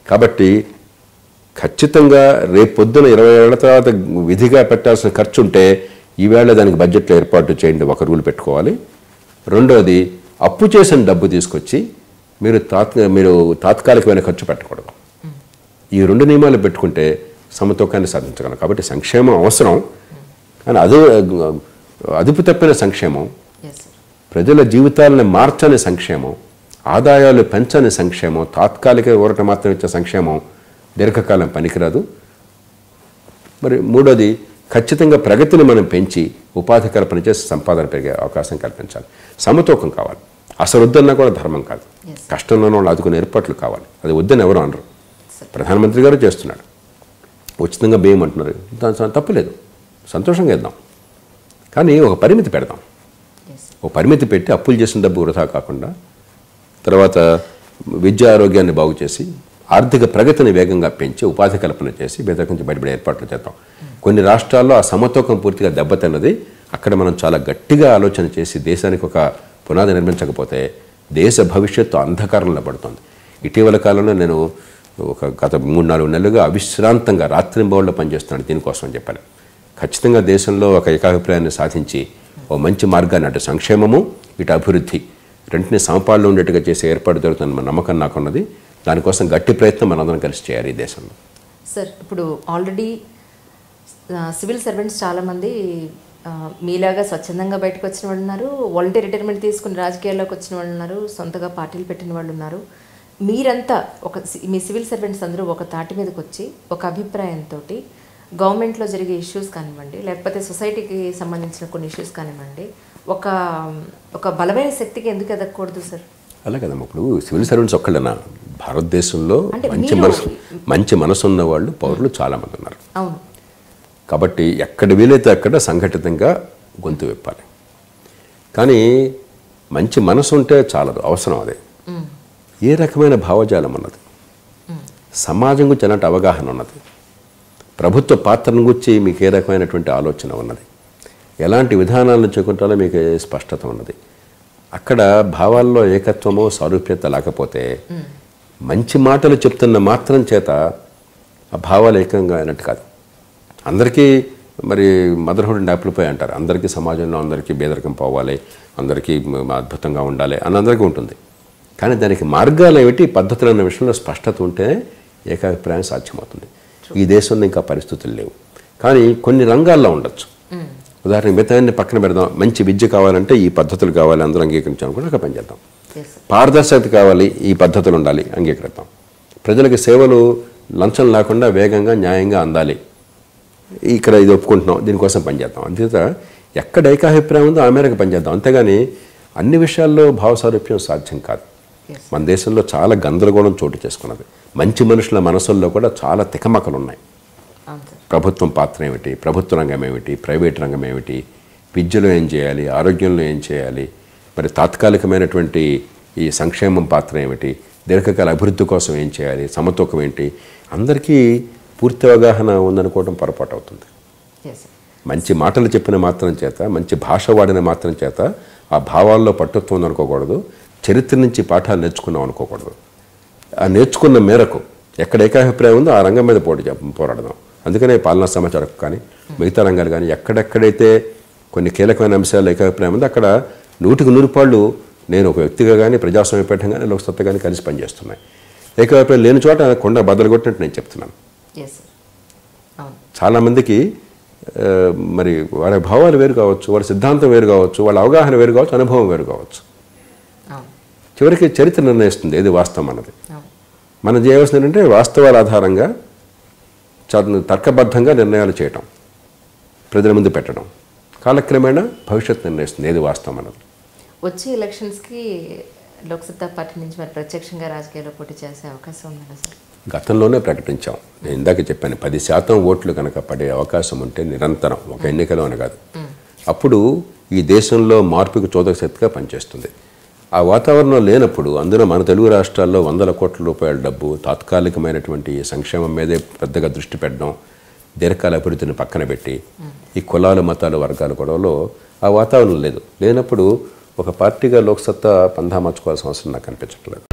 కాబట్టి ఖచ్చితంగా రేపు పొద్దున ఇరవై ఏళ్ల తర్వాత విధిగా పెట్టాల్సిన ఖర్చు ఉంటే ఈవేళ దానికి బడ్జెట్లో ఏర్పాటు చేయండి ఒక రూల్ పెట్టుకోవాలి రెండోది అప్పు చేసిన డబ్బు తీసుకొచ్చి మీరు తాత్ మీరు తాత్కాలికమైన ఖర్చు పెట్టకూడదు ఈ రెండు నియమాలు పెట్టుకుంటే సమతూకాన్ని సాధించగలం కాబట్టి సంక్షేమం అవసరం కానీ అదు అదుపు తప్పిన సంక్షేమం ఎస్ సార్ ప్రజల జీవితాలను మార్చని సంక్షేమం ఆదాయాలు పెంచని సంక్షేమం తాత్కాలిక ఊరట మాత్రం ఇచ్చే సంక్షేమం దీర్ఘకాలం పనికిరాదు మరి మూడోది ఖచ్చితంగా ప్రగతిని మనం పెంచి ఉపాధి కల్పన చేసి సంపాదన పెరిగే అవకాశం కల్పించాలి సమతూకం కావాలి అసలు వద్దన్నా కూడా ధర్మం కాదు Yes. కష్టంలో ఉన్న వాళ్ళు ఆదుకునే ఏర్పాట్లు కావాలి అది వద్దని ఎవరు అనరు ప్రధానమంత్రి గారు చేస్తున్నాడు ఉచితంగా బియ్యం అంటున్నారు దాని తప్పులేదు సంతోషంగా ఇద్దాం కానీ ఒక పరిమితి పెడదాం ఎస్ ఓ పరిమితి పెట్టి అప్పులు చేసిన డబ్బు వృధా కాకుండా తర్వాత విద్యా ఆరోగ్యాన్ని బాగు చేసి ఆర్థిక ప్రగతిని వేగంగా పెంచి ఉపాధి కల్పన చేసి బేదరికం నుంచి బయటపడే ఏర్పాట్లు చేద్దాం కొన్ని రాష్ట్రాల్లో ఆ సమతూకం పూర్తిగా దెబ్బతిన్నది అక్కడ మనం చాలా గట్టిగా ఆలోచన చేసి దేశానికి ఒక పునాది నిర్మించకపోతే దేశ భవిష్యత్తు అంధకారంలో పడుతుంది ఇటీవల కాలంలో నేను ఒక గత మూడు నాలుగు నెలలుగా అవిశ్రాంతంగా రాత్రింబౌళ్ళు పనిచేస్తున్నాను దీనికోసం అని చెప్పాను ఖచ్చితంగా దేశంలో ఒక ఏకాభిప్రాయాన్ని సాధించి ఓ మంచి మార్గాన్ని అటు సంక్షేమము ఇటు అభివృద్ధి రెంటిని సమపాల్లో ఉండేట్టుగా చేసే ఏర్పాటు జరుగుతున్న నమ్మకం నాకున్నది దానికోసం గట్టి ప్రయత్నం మనందరం కలిసి చేయాలి ఈ దేశంలో సార్ ఇప్పుడు ఆల్రెడీ సివిల్ సర్వెంట్స్ చాలామంది ఆ, మీలాగా స్వచ్ఛందంగా బయటకు వచ్చిన వాళ్ళు ఉన్నారు వాలంటీర్ రిటైర్మెంట్ తీసుకుని రాజకీయాల్లోకి వచ్చిన వాళ్ళు ఉన్నారు సొంతగా పార్టీలు పెట్టిన వాళ్ళు ఉన్నారు మీరంతా ఒక సి- మీ సివిల్ సర్వెంట్స్ అందరూ ఒక తాటి మీదకి వచ్చి ఒక అభిప్రాయంతో గవర్నమెంట్లో జరిగే ఇష్యూస్ కానివ్వండి లేకపోతే సొసైటీకి సంబంధించిన కొన్ని ఇష్యూస్ కానివ్వండి ఒక ఒక బలమైన శక్తికి ఎందుకు ఎదగకూడదు సార్ అలా కదమ్మా ఇప్పుడు సివిల్ సర్వెంట్స్ ఒక్కళ్ళనా భారతదేశంలో అంటే మంచి మీరు- మనసు మంచి మనసు ఉన్న వాళ్ళు పౌరులు చాలామంది ఉన్నారు అవును కాబట్టి ఎక్కడ వీలైతే అక్కడ సంఘటితంగా గొంతు విప్పాలి కానీ మంచి మనసు ఉంటే చాలదు అవసరం అదే ఏ రకమైన భావజాలం ఉన్నది సమాజం గురించి ఎలాంటి అవగాహన ఉన్నది ప్రభుత్వ పాత్రను గురించి మీకు ఏ రకమైనటువంటి ఆలోచన ఉన్నది ఎలాంటి విధానాలను చేకుంటాలో మీకు ఏ స్పష్టత ఉన్నది అక్కడ భావాల్లో ఏకత్వమో సారూప్యత లేకపోతే మంచి మాటలు చెప్తున్న మాత్రం చేత ఆ భావాలు ఏకంగా అయినట్టు కాదు అందరికీ మరి మదర్హుడ్ అండ్ యాపిల్ పై అంటారు అందరికీ సమాజంలో అందరికీ బేదరికం పోవాలి అందరికీ మ- అద్భుతంగా ఉండాలి అని అందరికీ ఉంటుంది కానీ దానికి మార్గాలు ఏమిటి పద్ధతులు అనే విషయంలో స్పష్టత ఉంటే ఏకాభిప్రాయం సాధ్యమవుతుంది ఈ దేశంలో ఇంకా పరిస్థితులు లేవు కానీ కొన్ని రంగాల్లో ఉండొచ్చు ఉదాహరణకి మిగతాన్ని పక్కన పెడదాం మంచి విద్య కావాలంటే ఈ పద్ధతులు కావాలి అందరూ అంగీకరించాలనుకుంటే అక్కడ పనిచేద్దాం ఎస్ సార్ పారదర్శకత కావాలి ఈ పద్ధతులు ఉండాలి అంగీకరిద్దాం ప్రజలకు సేవలు లంచం లేకుండా వేగంగా న్యాయంగా అందాలి ఇక్కడ ఇది ఒప్పుకుంటున్నాం దీనికోసం పనిచేద్దాం అంతేత ఎక్కడ ఏకాభిప్రాయం ఉందో ఆ మేరకు పనిచేద్దాం అంతేగాని అన్ని విషయాల్లో భావసారూప్యం సాధ్యం కాదు Yes. మన దేశంలో చాలా గందరగోళం చోటు చేసుకున్నది మంచి మనుషుల మనసుల్లో కూడా చాలా తికమకలు ఉన్నాయి అవును సార్ ప్రభుత్వం పాత్ర ఏమిటి ప్రభుత్వ రంగం ఏమిటి ప్రైవేట్ రంగం ఏమిటి విద్యలో ఏం చేయాలి ఆరోగ్యంలో ఏం చేయాలి మరి తాత్కాలికమైనటువంటి ఈ సంక్షేమం పాత్ర ఏమిటి దీర్ఘకాల అభివృద్ధి కోసం ఏం చేయాలి సమతూకం ఏంటి అందరికీ పూర్తి అవగాహన ఉందనుకోవడం పొరపాటు అవుతుంది ఎస్ సార్ మంచి మాటలు చెప్పిన మాత్రం చేత మంచి భాష వాడిన మాత్రం చేత ఆ భావాల్లో పట్టుత్వం ఉందనుకోకూడదు చరిత్ర నుంచి పాఠాలు నేర్చుకున్నాం అనుకోకూడదు ఆ నేర్చుకున్న మేరకు ఎక్కడ ఏకాభిప్రాయం ఉందో ఆ రంగం మీద పోటీ చే- పోరాడదాం అందుకనే పాలనా సమాచారం కానీ మిగతా రంగాలు కానీ ఎక్కడెక్కడైతే కొన్ని కీలకమైన అంశాలు ఏకాభిప్రాయం ఉందో అక్కడ నూటికి నూరు పాళ్ళు నేను ఒక వ్యక్తిగా కానీ ప్రజాస్వామ్య పీఠం కానీ లోక్సత్తా కానీ కలిసి పనిచేస్తున్నాయి ఏకాభిప్రాయం లేని చోట కొండ బద్దలు కొట్టినట్టు నేను చెప్తున్నాను ఎస్ సార్ అవును చాలామందికి ఆ, మరి వారి భావాలు వేరు కావచ్చు వారి సిద్ధాంతం వేరు కావచ్చు వాళ్ళ అవగాహన వేరు కావచ్చు అనుభవం వేరు కావచ్చు అవును చివరికి చరిత్ర నిర్ణయిస్తుంది ఏది వాస్తవం అన్నది అవును మనం చేయవలసింది ఏంటంటే వాస్తవాల ఆధారంగా చ- తర్కబద్ధంగా నిర్ణయాలు చేయటం ప్రజల ముందు పెట్టడం కాలక్రమేణా భవిష్యత్తు నిర్ణయిస్తుంది ఏది వాస్తవం అన్నది వచ్చే ఎలక్షన్స్కి లోక్సత్తా పార్టీ నుంచి మరి ప్రత్యక్షంగా రాజకీయాల్లో పోటీ చేసే అవకాశం ఉందా సార్ గతంలోనే ప్రకటించాం నేను ఇందాక చెప్పాను పది శాతం ఓట్లు కనుక పడే అవకాశం ఉంటే నిరంతరం ఒక ఎన్నికలో అని కాదు అప్పుడు ఈ దేశంలో మార్పుకు చోదక శక్తిగా పనిచేస్తుంది ఆ వాతావరణం లేనప్పుడు అందులో మన తెలుగు రాష్ట్రాల్లో వందల కోట్ల రూపాయల డబ్బు తాత్కాలికమైనటువంటి ఈ సంక్షేమం మీదే పెద్దగా దృష్టి పెట్టడం దీర్ఘకాల అభివృద్ధిని పక్కన పెట్టి ఈ కులాలు మతాలు వర్గాల గొడవలో ఆ వాతావరణం లేదు లేనప్పుడు ఒక పార్టీగా లోక్సత్తా పంధా మార్చుకోవాల్సిన అవసరం నాకు కనిపించట్లేదు